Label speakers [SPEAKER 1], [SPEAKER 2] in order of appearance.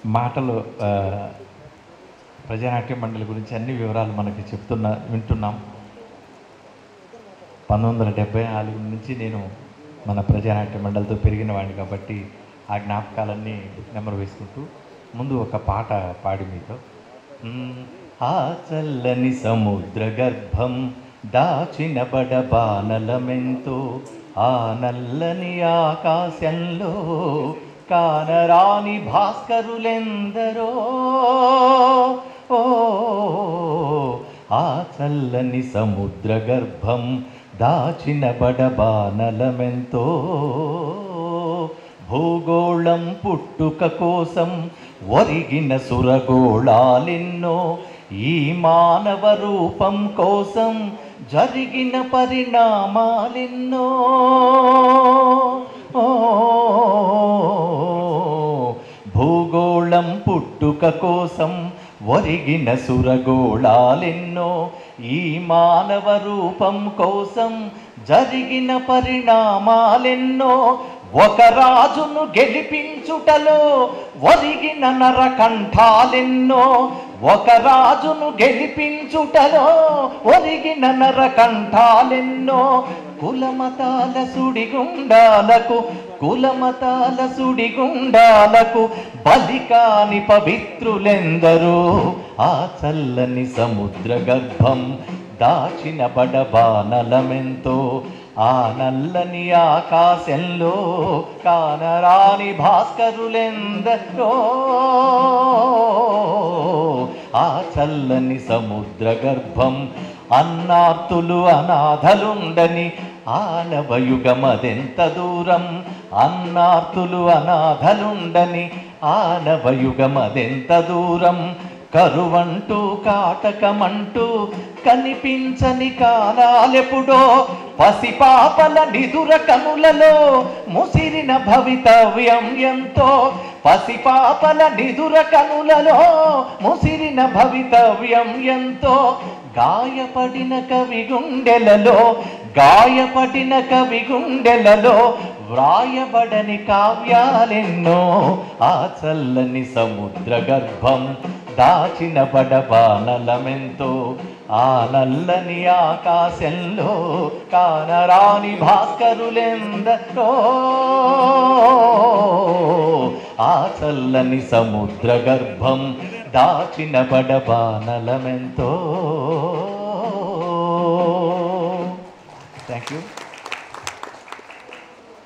[SPEAKER 1] మాటలు ఆ, ప్రజానాట్య మండలి గురించి అన్ని వివరాలు మనకి చెప్తున్నా వింటున్నాం పంతొమ్మిది వందల డెబ్బై నాలుగు నుంచి నేను మన ప్రజానాట్య మండలితో పెరిగిన వాడిని కాబట్టి ఆ జ్ఞాపకాలన్నీ నెమరు వేసుకుంటూ ముందు ఒక పాట పాడి మీతో మ్, ఆ చల్లని సముద్ర గర్భం దాచిన బడబానలమెంతో ఆ నల్లని ఆకాశంలో కానరాని భాస్కరులెందరో ఓ ఆ చల్లని సముద్ర గర్భం దాచిన బడబానలమెంతో భూగోళం పుట్టుక కోసం ఒరిగిన సురగోళాలెన్నో ఈ మానవ రూపం కోసం జరిగిన పరిణామాలెన్నో ఓ భూగోళం పుట్టుక కోసం ఒరిగిన సురగోళాలెన్నో ఈ మానవ రూపం కోసం జరిగిన పరిణామాలెన్నో ఒక రాజును గెలిపించుటలో ఒరిగిన నరకంఠాలెన్నో ఒక రాజును గెలిపించుటలో ఒరిగిన నరకంఠాలెన్నో కులమతాల సుడిగుండాలకు కులమతాల సుడిగుండాలకు బలికాని పవిత్రులెందరో ఆ చల్లని సముద్ర గర్భం దాచిన బడబానలమెంతో ఆ నల్లని ఆకాశంలో కానరాని భాస్కరులెందరో ఆ చల్లని సముద్ర గర్భం అన్నార్తులు అనాథలుండని ఆనవయుగమదెంత దూరం అన్నార్తులు అనాథలుండని ఆనవయుగమదెంత దూరం కరువంటూ కాటకమంటూ కనిపించని కాలాలెప్పుడో పసిపాపల నిదుర కనులలో ముసిరిన భవితవ్యం ఎంతో పసిపాపల నిదుర కనులలో ముసిరిన భవితవ్యం ఎంతో గాయపడిన కవి గుండెలలో గాయపడిన కవి గుండెలలో వ్రాయబడని కావ్యాలెన్నో ఆ చల్లని సముద్ర గర్భం దాచిన బడబానలమెంతో ఆ నల్లని ఆకాశంలో కానరాని భాస్కరులెందరో ఆ చల్లని సముద్ర గర్భం దాచిన బడబానలమెంతో థ్యాంక్ యూ